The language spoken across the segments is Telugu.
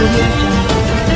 audio jungle.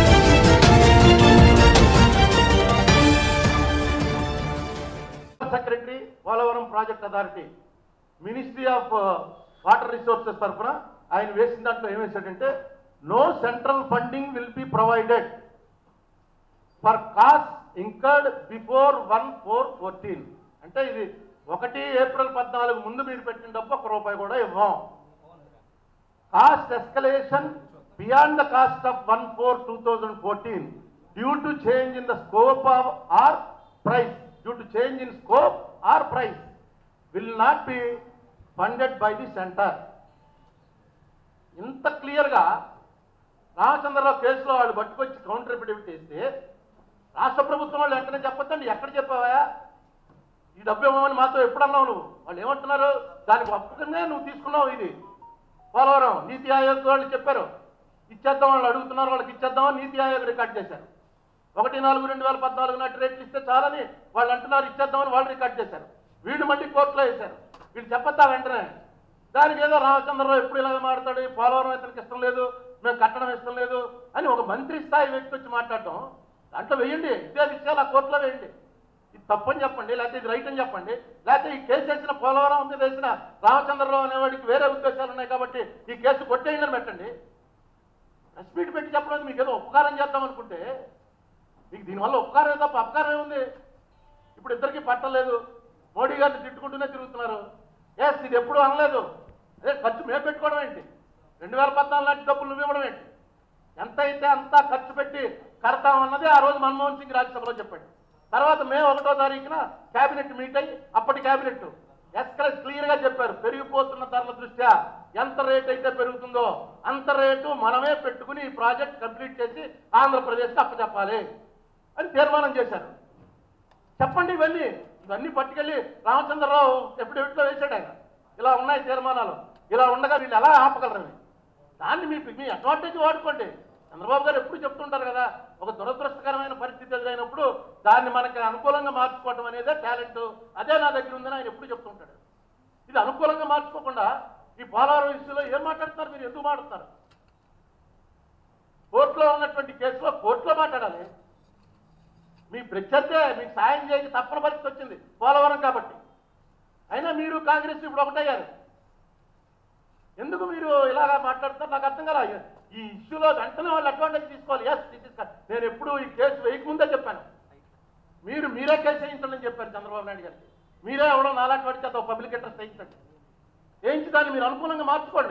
Secretary Polavaram project authority ministry of water resources తరఫున ఆయన వేసిన దాంట్లో ఏం వేశాడంటే no central funding will be provided for cost incurred before one four fourteen అంటే ఇది ఒకటి ఏప్రిల్ పద్నాలుగు ముందు మీరు పెట్టిన డబ్బు ఒక రూపాయి కూడా ఇవ్వం cost escalation beyond the cost of one four two thousand fourteen due to change in the scope of or price due to change in scope or price will not be funded by the centre ఇంత క్లియర్గా రామచంద్రరావు కేసులో వాళ్ళు పట్టుకొచ్చి కౌంటర్ ఎఫిడవిట్ చేస్తే రాష్ట్ర ప్రభుత్వం వాళ్ళు వెంటనే చెప్పొద్దండి ఎక్కడ చెప్పావా ఈ డబ్బు ఇవ్వమని మాతో ఎప్పుడు అన్నావు నువ్వు వాళ్ళు ఏమంటున్నారు దానికి ఒప్పుకునే నువ్వు తీసుకున్నావు ఇది పోలవరం నీతి ఆయోగ్ వాళ్ళు చెప్పారు ఇచ్చేద్దాం వాళ్ళు అడుగుతున్నారు వాళ్ళకి ఇచ్చేద్దామని నీతి ఆయోగ్ రికార్డ్ చేశారు ఒకటి నాలుగు రెండు వేల పద్నాలుగు నాటి రేట్లు ఇస్తే చాలని వాళ్ళు అంటున్నారు ఇచ్చేద్దామని వాళ్ళు రికార్డ్ చేశారు వీళ్ళు మళ్ళీ కోర్టులో వేశారు వీళ్ళు చెప్పొద్దా వెంటనే దానికి ఏదో రామచంద్రరావు ఎప్పుడు ఇలాగ మాడతాడు ఈ పోలవరం ఇతనికి ఇష్టం లేదు మేము కట్టడం ఇష్టం లేదు అని ఒక మంత్రి స్థాయి వ్యక్తి వచ్చి మాట్లాడటం దాంట్లో వేయండి ఇదే విషయాలు ఆ కోర్టులో వేయండి ఇది తప్పని చెప్పండి లేకపోతే ఇది రైట్ అని చెప్పండి లేకపోతే ఈ కేసు వేసిన పోలవరం మీద వేసిన రామచంద్రరావు అనేవాడికి వేరే ఉద్దేశాలు ఉన్నాయి కాబట్టి ఈ కేసు కొట్టేయండి అని పెట్టండి ప్రెస్ మీట్ పెట్టి చెప్పడం మీకు ఏదో ఉపకారం చేద్దాం అనుకుంటే మీకు దీనివల్ల ఉపకారం తప్ప అపకారం ఏముంది ఇప్పుడు ఇద్దరికి పట్టలేదు మోడీ గారిని తిట్టుకుంటూనే తిరుగుతున్నారు ఎస్ ఇది ఎప్పుడు అనలేదు అదే ఖర్చు మేము పెట్టుకోవడం ఏంటి రెండు వేల పద్నాలుగు నాటి డబ్బులు నువ్వు ఇవ్వడం ఏంటి ఎంత అయితే అంత ఖర్చు పెట్టి కడతామన్నది ఆ రోజు మన్మోహన్ సింగ్ రాజ్యసభలో చెప్పాడు తర్వాత మే ఒకటో తారీఖున కేబినెట్ మీట్ అయ్యి అప్పటి కేబినెట్ ఎస్కలెస్ క్లియర్ గా చెప్పారు పెరిగిపోతున్న ధరల దృష్ట్యా ఎంత రేట్ అయితే పెరుగుతుందో అంత రేటు మనమే పెట్టుకుని ఈ ప్రాజెక్ట్ కంప్లీట్ చేసి ఆంధ్రప్రదేశ్కి అప్పచెప్పాలి అని తీర్మానం చేశారు చెప్పండి ఇవన్నీ ఇవన్నీ పట్టుకెళ్ళి రామచంద్రరావు ఎప్పుడెప్పుడో వేశాడు ఆయన ఇలా ఉన్నాయి తీర్మానాలు ఇలా ఉండగా వీళ్ళు ఎలా ఆపగలరని దాన్ని మీ మీ అడ్వాంటేజ్ వాడుకోండి చంద్రబాబు గారు ఎప్పుడు చెప్తుంటారు కదా ఒక దురదృష్టకరమైన పరిస్థితి ఎదురైనప్పుడు దాన్ని మనకి అనుకూలంగా మార్చుకోవడం అనేదే టాలెంట్ అదే నా దగ్గర ఉందని ఆయన ఎప్పుడు చెప్తుంటాడు ఇది అనుకూలంగా మార్చుకోకుండా ఈ పోలవరం విషయంలో ఏం మాట్లాడుతున్నారు మీరు ఎందుకు మాట్లాడుతున్నారు కోర్టులో ఉన్నటువంటి కేసులో కోర్టులో మాట్లాడాలి మీ ప్రత్యర్థే మీకు సాయం చేయక తప్పని పరిస్థితి వచ్చింది పోలవరం కాబట్టి అయినా మీరు కాంగ్రెస్ ఇప్పుడు ఒకటయ్యారు ఎందుకు మీరు ఇలాగా మాట్లాడుతున్నారు నాకు అర్థం కదా ఈ ఇష్యూలో వెంటనే వాళ్ళు అడ్వాంటేజ్ తీసుకోవాలి ఎస్ నేను ఎప్పుడు ఈ కేసు వేయకముందే చెప్పాను మీరు మీరే కేసు వేయించండి అని చెప్పారు చంద్రబాబు నాయుడు గారికి మీరే ఎవడో నాలాంటి వాడి చేత పబ్లిక్ ఇంట్రెస్ట్ వేయించండి వేయించి దాన్ని మీరు అనుకూలంగా మార్చుకోండి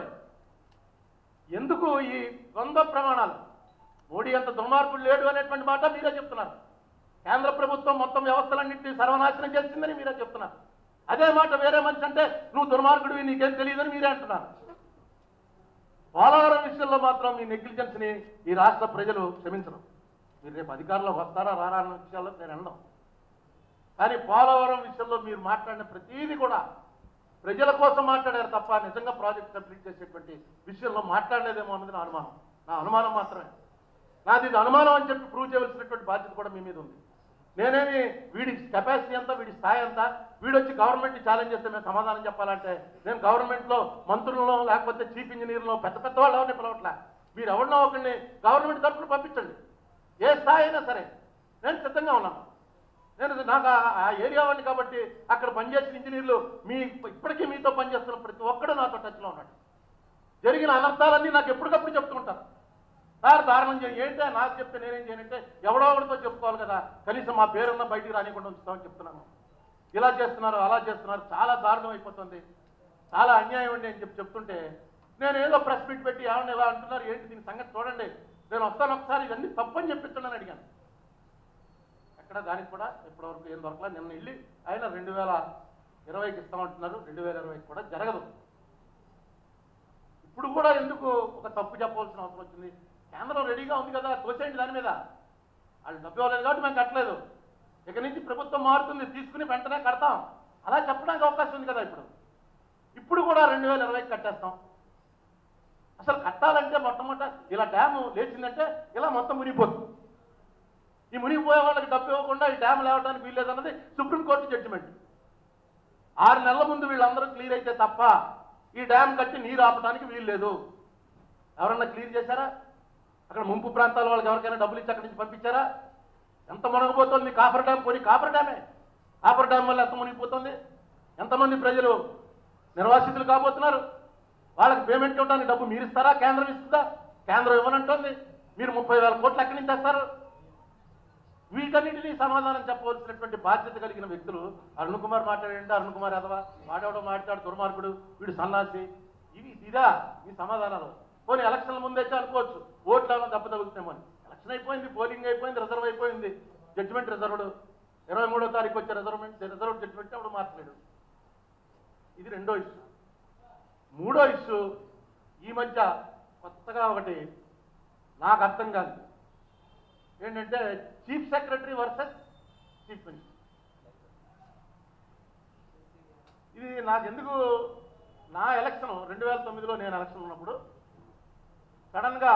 ఎందుకు ఈ ద్వంద్వ ప్రమాణాలు మోడీ అంత దుర్మార్గుడు లేడు అనేటువంటి మాట మీరే చెప్తున్నారు కేంద్ర ప్రభుత్వం మొత్తం వ్యవస్థలన్నింటినీ సర్వనాశనం చేసిందని మీరే చెప్తున్నారు అదే మాట వేరే మనిషి అంటే నువ్వు దుర్మార్గుడివి నీకేం తెలియదని మీరే అంటున్నారు పోలవరం విషయంలో మాత్రం మీ నెగ్లిజెన్స్ ని ఈ రాష్ట్ర ప్రజలు క్షమించరు మీరు రేపు అధికారంలోకి వస్తారా రారా అన్న విషయాల్లో నేను అనడం కానీ పోలవరం విషయంలో మీరు మాట్లాడిన ప్రతీది కూడా ప్రజల కోసం మాట్లాడారు తప్ప నిజంగా ప్రాజెక్ట్ కంప్లీట్ చేసేటువంటి విషయంలో మాట్లాడలేదేమో అన్నది నా అనుమానం నా అనుమానం మాత్రమే నాది ఇది అనుమానం అని చెప్పి ప్రూవ్ చేయవలసినటువంటి బాధ్యత కూడా మీ మీద ఉంది నేనేమి వీడి కెపాసిటీ ఎంత వీడి స్థాయి ఎంత వీడు వచ్చి గవర్నమెంట్ ఛాలెంజ్ చేస్తే మేము సమాధానం చెప్పాలంటే నేను గవర్నమెంట్లో మంత్రులను లేకపోతే చీఫ్ ఇంజనీర్లో పెద్ద పెద్ద వాళ్ళు ఎవరిని పిలవట్లే మీరు ఎవరినో ఒకరిని గవర్నమెంట్ తరఫున పంపించండి ఏ స్థాయి అయినా సరే నేను సిద్ధంగా ఉన్నాను నేను నాకు ఆ- ఆ ఏరియా వాడిని కాబట్టి అక్కడ పనిచేసిన ఇంజనీర్లు మీ ఇప్పటికీ మీతో పనిచేస్తున్న ప్రతి ఒక్కడు నాతో టచ్లో ఉన్నాడు జరిగిన అనర్థాలన్నీ నాకు ఎప్పటికప్పుడు చెప్తుంటారు సార్ దారుణం చేయి ఏంటో నాకు చెప్తే నేనేం చేయనంటే ఎవడో ఒకటితో చెప్పుకోవాలి కదా కనీసం మా పేరున్న బయటికి రానికుండా ఉంచుతామని చెప్తున్నాను ఇలా చేస్తున్నారు అలా చేస్తున్నారు చాలా దారుణం అయిపోతుంది చాలా అన్యాయం అండి అని చెప్పి చెప్తుంటే నేను ఏదో ప్రెస్ మీట్ పెట్టి ఏమన్నా ఇలా అంటున్నారు ఏంటి దీని సంగతి చూడండి నేను వస్తాను ఒకసారి ఇవన్నీ తప్పని చెప్పించండి అని అడిగాను ఎక్కడ దానికి కూడా ఇప్పటివరకు ఏం దొరకలా నిన్న వెళ్ళి ఆయన రెండు వేల ఇరవైకి ఇస్తామంటున్నారు రెండు వేల ఇరవైకి కూడా జరగదు ఇప్పుడు కూడా ఎందుకు ఒక తప్పు చెప్పవలసిన అవసరం వచ్చింది కేంద్రం రెడీగా ఉంది కదా తోసేయండి దాని మీద వాళ్ళు డబ్బు ఇవ్వలేదు కాబట్టి మేము కట్టలేదు ఇక నుంచి ప్రభుత్వం మారుతుంది తీసుకుని వెంటనే కడతాం అలా చెప్పడానికి అవకాశం ఉంది కదా ఇప్పుడు ఇప్పుడు కూడా రెండు వేల ఇరవైకి కట్టేస్తాం అసలు కట్టాలంటే మొట్టమొదట ఇలా డ్యాము లేచిందంటే ఇలా మొత్తం మునిగిపోతుంది ఈ మునిగిపోయే వాళ్ళకి డబ్బు ఇవ్వకుండా ఈ డ్యామ్ లేవడానికి వీల్లేదన్నది సుప్రీంకోర్టు జడ్జిమెంట్ ఆరు నెలల ముందు వీళ్ళందరూ క్లియర్ అయితే తప్ప ఈ డ్యామ్ కట్టి నీరు ఆపడానికి వీల్లేదు ఎవరన్నా క్లియర్ చేశారా అక్కడ ముంపు ప్రాంతాల వాళ్ళకి ఎవరికైనా డబ్బులు ఇచ్చి అక్కడి నుంచి పంపించారా ఎంత మునగబోతోంది కాపర్ డ్యామ్ కొని కాపర్ డ్యామే కాపర్ డ్యామ్ వల్ల ఎంత మునిగిపోతుంది ఎంతమంది ప్రజలు నిర్వాసితులు కాబోతున్నారు వాళ్ళకి పేమెంట్ ఇవ్వడానికి డబ్బు మీరు ఇస్తారా కేంద్రం ఇస్తుందా కేంద్రం ఇవ్వనంటుంది మీరు ముప్పై వేల కోట్లు ఎక్కడి నుంచి తెస్తారు వీటన్నిటినీ సమాధానం చెప్పవలసినటువంటి బాధ్యత కలిగిన వ్యక్తులు అరుణ్ కుమార్ మాట్లాడండి అరుణ్ కుమార్ యాదవ వాడేవాడో మాట్లాడు దుర్మార్గుడు వీడు సన్నాసి ఇవి ఇదా ఈ సమాధానాలు పోనీ ఎలక్షన్ల ముందైతే అనుకోవచ్చు ఓట్లు ఏమైనా దెబ్బ తగులుతామని ఎలక్షన్ అయిపోయింది పోలింగ్ అయిపోయింది రిజర్వ్ అయిపోయింది జడ్జిమెంట్ రిజర్వ్డ్ ఇరవై మూడో తారీఖు వచ్చే రిజర్వ్మెంట్ రిజర్వ్ జడ్జిమెంట్ అప్పుడు మార్చలేడు ఇది రెండో ఇష్యూ మూడో ఇష్యూ ఈ మధ్య కొత్తగా ఒకటి నాకు అర్థం కాదు ఏంటంటే chief secretary versus chief minister ఇది నాకు ఎందుకు నా ఎలక్షన్ రెండు వేల తొమ్మిదిలో నేను ఎలక్షన్ ఉన్నప్పుడు సడన్గా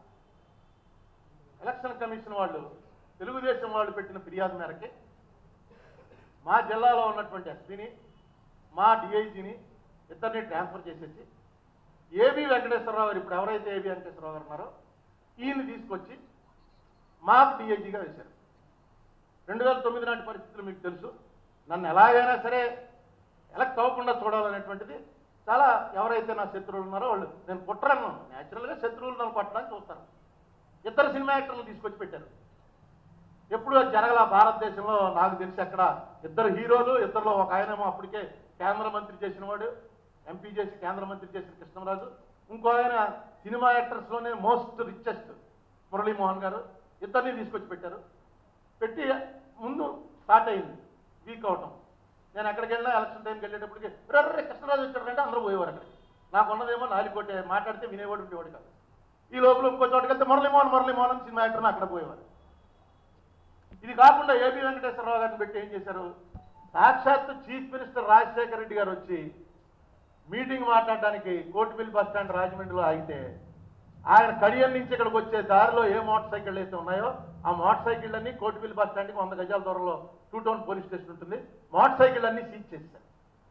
ఎలక్షన్ కమిషన్ వాళ్ళు తెలుగుదేశం వాళ్ళు పెట్టిన ఫిర్యాదు మేరకి మా జిల్లాలో ఉన్నటువంటి ఎస్పీని మా డిఐజీని ఇద్దరిని ట్రాన్స్ఫర్ చేసేసి ఏబి వెంకటేశ్వరరావు గారు ఇప్పుడు ఎవరైతే ఏబి వెంకటేశ్వరరావు గారు ఉన్నారో ఈయన్ని తీసుకొచ్చి మాకు డిఐజీగా వేశారు రెండు వేల తొమ్మిది నాటి పరిస్థితులు మీకు తెలుసు నన్ను ఎలాగైనా సరే ఎలక్ట్ అవ్వకుండా చూడాలనేటువంటిది చాలా ఎవరైతే నా శత్రువులు ఉన్నారో వాళ్ళు నేను కుట్రను న్యాచురల్గా శత్రువులు నన్ను కొట్టడానికి చూస్తాను ఇద్దరు సినిమా యాక్టర్లు తీసుకొచ్చి పెట్టారు ఎప్పుడు అది జరగల భారతదేశంలో నాకు తెలిసి అక్కడ ఇద్దరు హీరోలు ఇద్దరులో ఒక ఆయనేమో అప్పటికే కేంద్ర మంత్రి చేసిన వాడు ఎంపీ చేసి కేంద్ర మంత్రి చేసిన కృష్ణరాజు ఇంకో ఆయన సినిమా యాక్టర్స్లోనే మోస్ట్ రిచెస్ట్ మురళీమోహన్ గారు ఇద్దరిని తీసుకొచ్చి పెట్టారు పెట్టి ముందు స్టార్ట్ అయింది వీక్ అవటం నేను ఎక్కడికి వెళ్ళినా ఎలక్షన్ టైంకి వెళ్ళేటప్పటికి రే కృష్ణరాజు వచ్చాడంటే అందరూ పోయేవారు అక్కడికి నాకు ఉన్నదేమో నాలుగోటే మాట్లాడితే వినేవాడు ఉండేవాడు కాదు ఈ లోపల ఇంకో చోటుకి వెళ్తే మురళీమోహన్ మురళీమోహన్ అని సినిమా యాక్టర్ని అక్కడ పోయేవారు ఇది కాకుండా ఏబి వెంకటేశ్వరరావు గారిని పెట్టి ఏం చేశారు సాక్షాత్ చీఫ్ మినిస్టర్ రాజశేఖర రెడ్డి గారు వచ్చి మీటింగ్ మాట్లాడడానికి కోటిపల్లి బస్ స్టాండ్ రాజమండ్రిలో ఆగితే ఆయన కడియం నుంచి ఇక్కడికి వచ్చే దారిలో ఏ మోటార్ సైకిళ్ళు అయితే ఉన్నాయో ఆ మోటార్ సైకిల్ అన్ని కోటిపల్లి బస్ స్టాండ్కి వంద గజాల దూరంలో టూ టౌన్ పోలీస్ స్టేషన్ ఉంటుంది మోటార్ సైకిల్ అన్ని సీజ్ చేశారు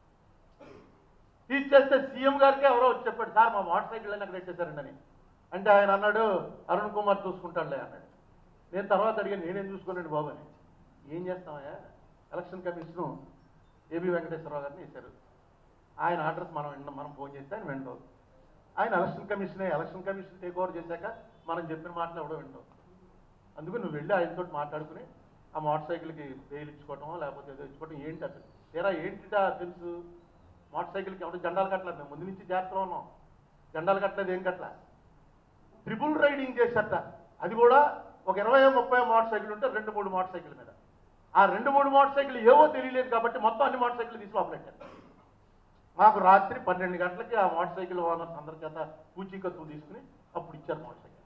సీజ్ చేస్తే సీఎం గారికి ఎవరో వచ్చి చెప్పాడు సార్ మా మోటార్ సైకిల్ అన్ని అక్కడ పెట్టేశారండి అని అంటే ఆయన అన్నాడు అరుణ్ కుమార్ చూసుకుంటాడులే అన్నాడు నేను తర్వాత అడిగాను నేనేం చూసుకోలేండి బాబు అని ఏం చేస్తామయ్యా ఎలక్షన్ కమిషన్ ఏబి వెంకటేశ్వరరావు గారిని వేశారు ఆయన అడ్రస్ మనం విన్నాం మనం ఫోన్ చేస్తే ఆయన వింటాం ఆయన ఎలక్షన్ కమిషనే ఎలక్షన్ కమిషన్ టేక్ ఓవర్ చేశాక మనం చెప్పిన మాటలు ఎవడో వింటాం అందుకు నువ్వు వెళ్ళి ఆయనతో మాట్లాడుకుని ఆ మోటార్ సైకిల్కి బెయిల్ ఇచ్చుకోవటం లేకపోతే ఏదో ఇచ్చుకోవటం ఏంటి అసలు తీరా ఏంటిటా తెలుసు మోటార్ సైకిల్కి ఎవడో జెండాలు కట్టలేదు మేము ముందు నుంచి జాగ్రత్తలో ఉన్నాం జెండాలు కట్టలేదు ఏం కట్టలే ట్రిపుల్ రైడింగ్ చేశారట అది కూడా ఒక ఇరవై ముప్పై మోటార్ సైకిల్ ఉంటే రెండు మూడు మోటార్ సైకిల్ మీద ఆ రెండు మూడు మోటార్ సైకిల్ ఏవో తెలియలేదు కాబట్టి మొత్తం అన్ని మోటార్ సైకిల్ తీసి లోపలెట్టారు మాకు రాత్రి పన్నెండు గంటలకి ఆ మోటార్ సైకిల్ ఓనర్స్ అందరి చేత పూచీకత్తు తీసుకుని అప్పుడు ఇచ్చారు మోటార్ సైకిల్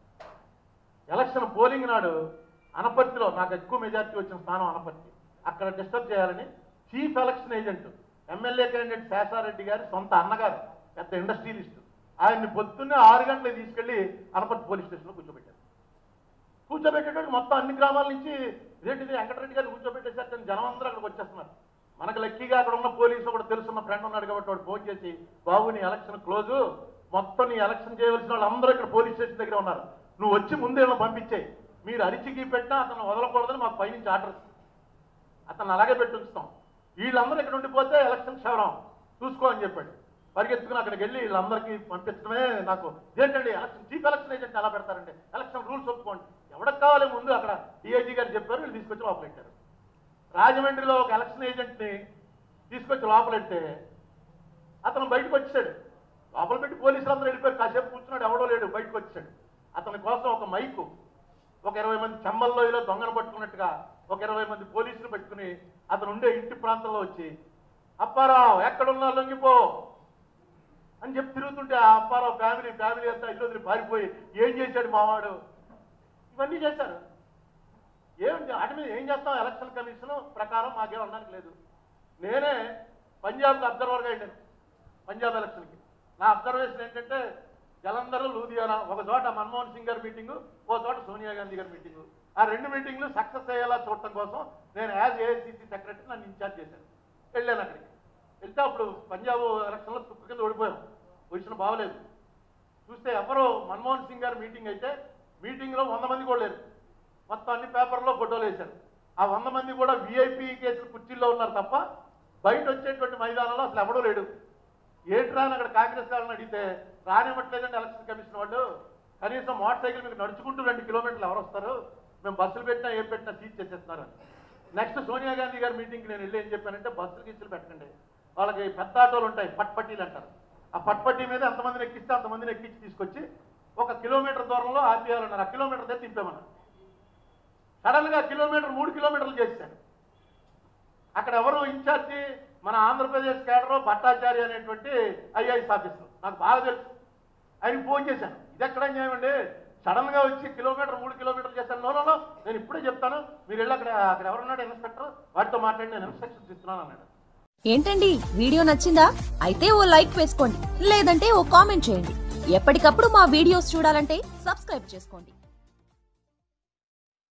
ఎలక్షన్ పోలింగ్ నాడు అనపర్తిలో నాకు ఎక్కువ మెజార్టీ వచ్చిన స్థానం అనపర్తి అక్కడ డిస్టర్బ్ చేయాలని chief election agent MLA candidate Seshareddy garu సొంత అన్నగారు పెద్ద ఇండస్ట్రియలిస్ట్ ఆయన్ని పొద్దున్నే ఆరు గంటలకు తీసుకెళ్లి అనపర్తి పోలీస్ స్టేషన్లో కూర్చోబెట్టారు కూర్చోబెట్టేటప్పుడు మొత్తం అన్ని గ్రామాల నుంచి ఇదేంటిది వెంకటరెడ్డి గారిని కూర్చోబెట్టేసరికి జనం అందరూ అక్కడికి వచ్చేస్తున్నారు మనకు లక్కీగా అక్కడ ఉన్న పోలీసు కూడా తెలుసున్న ఫ్రెండ్ ఉన్నాడు కాబట్టి వాడు ఫోన్ చేసి బాబు నీ ఎలక్షన్ క్లోజు మొత్తం నీ ఎలక్షన్ చేయవలసిన వాళ్ళు అందరూ ఇక్కడ పోలీస్ స్టేషన్ దగ్గర ఉన్నారు నువ్వు వచ్చి ముందే వీళ్ళని పంపించేయి మీరు అరిచికి పెట్టినా అతను వదలకూడదని మాకు పైనుంచి ఆర్డర్ అతను అలాగే పెట్టి ఉంచుతాం వీళ్ళందరూ ఇక్కడ ఉండిపోతే ఎలక్షన్ క్షవరం చూసుకో అని చెప్పాడు పరిగెత్తుకుని అక్కడికి వెళ్ళి వీళ్ళందరికీ పంపించడమే నాకు ఏంటండి ఎలక్షన్ చీఫ్ ఎలక్షన్ ఏజెంట్ ఎలా పెడతారండి ఎలక్షన్ రూల్స్ ఒప్పుకోండి ఎవరికి కావాలి ముందు అక్కడ డిఐజీ గారు చెప్పారు వీళ్ళు తీసుకొచ్చి లోపలెట్టారు రాజమండ్రిలో ఒక ఎలక్షన్ ఏజెంట్ని తీసుకొచ్చి లోపలెడితే అతను బయటకు వచ్చాడు లోపల పెట్టి పోలీసులు అందరూ వెళ్ళిపోయారు కాసేపు కూర్చున్నాడు ఎవడో లేడు బయటకు వచ్చాడు అతని కోసం ఒక మైకు ఒక ఇరవై మంది చెమ్మల్లో ఇలా దొంగను పట్టుకున్నట్టుగా ఒక ఇరవై మంది పోలీసులు పెట్టుకుని అతను ఉండే ఇంటి ప్రాంతంలో వచ్చి అప్పారావు ఎక్కడున్నా లొంగిపో అని చెప్పి తిరుగుతుంటే ఆ అప్పారావు ఫ్యామిలీ ఫ్యామిలీ అంతా ఇల్లు వదిలి పారిపోయి ఏం చేశాడు మావాడు ఇవన్నీ చేశారు ఏం వాటి మీద ఏం చేస్తాం ఎలక్షన్ కమిషన్ ప్రకారం మాకేం అనడానికి లేదు నేనే పంజాబ్కి అబ్జర్వర్గా వెళ్ళాను పంజాబ్ ఎలక్షన్కి నా అబ్జర్వేషన్ ఏంటంటే జలంధర్ లూధియానా ఒక చోట మన్మోహన్ సింగ్ గారి మీటింగు ఓ చోట సోనియా గాంధీ గారి మీటింగు ఆ రెండు మీటింగ్లు సక్సెస్ అయ్యేలా చూడటం కోసం నేను యాజ్ ఏఐసిసి సెక్రటరీ నన్ను ఇన్ఛార్జ్ చేశాను వెళ్ళాను అక్కడికి వెళ్తే అప్పుడు పంజాబ్ ఎలక్షన్లో తుక్కు కింద ఓడిపోయాం పొజిషన్ బాగలేదు చూస్తే ఎవరో మన్మోహన్ సింగ్ గారి మీటింగ్ అయితే మీటింగ్లో వంద మంది కూడా లేరు మొత్తం అన్ని పేపర్లో ఫోటోలు వేశారు ఆ వంద మంది కూడా విఐపి కేసులు కుర్చీల్లో ఉన్నారు తప్ప బయట వచ్చేటువంటి మైదానంలో అసలు ఎవడూ లేడు ఏంట్రా అని అక్కడ కాంగ్రెస్ వాళ్ళని అడిగితే రానివ్వట్లేదండి ఎలక్షన్ కమిషన్ వాళ్ళు కనీసం మోటార్ సైకిల్ మీకు నడుచుకుంటూ రెండు కిలోమీటర్లు ఎవరు వస్తారు మేము బస్సులు పెట్టినా ఏం పెట్టినా సీజ్ చేసేస్తున్నారు అని నెక్స్ట్ సోనియా గాంధీ గారి మీటింగ్కి నేను వెళ్ళి ఏం చెప్పానంటే బస్సులు గీసులు పెట్టండి వాళ్ళకి పెద్ద ఆటోలు ఉంటాయి పట్పట్టీలు అంటారు ఆ పట్పట్టీ మీద ఎంతమందిని ఎక్కిస్తే అంతమందిని ఎక్కించి తీసుకొచ్చి ఒక కిలోమీటర్ దూరంలో ఆపేయాలన్నారు ఆ కిలోమీటర్ దగ్గర తింపామన్నారు సడన్ గా కిలోమీటర్ మూడు కిలోమీటర్లు చేశారు అక్కడ ఎవరు ఇన్ఛార్జి మన ఆంధ్రప్రదేశ్ కేడర్ భట్టాచారి అనేటువంటి ఐఐఎస్ ఆఫీసర్ నాకు బాగా తెలుసు ఆయనకి ఫోన్ చేశాను ఇది ఎక్కడ న్యాయం అండి సడన్ గా వచ్చి కిలోమీటర్ మూడు కిలోమీటర్లు చేశాను నో, నో నో నేను ఇప్పుడే చెప్తాను మీరు వెళ్ళి అక్కడ అక్కడ ఎవరున్నాడు ఇన్స్పెక్టర్ వాటితో మాట్లాడి నేను ఇన్స్ట్రక్షన్స్ ఇస్తున్నాను అన్నాడు ఏంటండి వీడియో నచ్చిందా అయితే ఓ లైక్ వేసుకోండి లేదంటే ఓ కామెంట్ చేయండి ఎప్పటికప్పుడు మా వీడియోస్ చూడాలంటే సబ్స్క్రైబ్ చేసుకోండి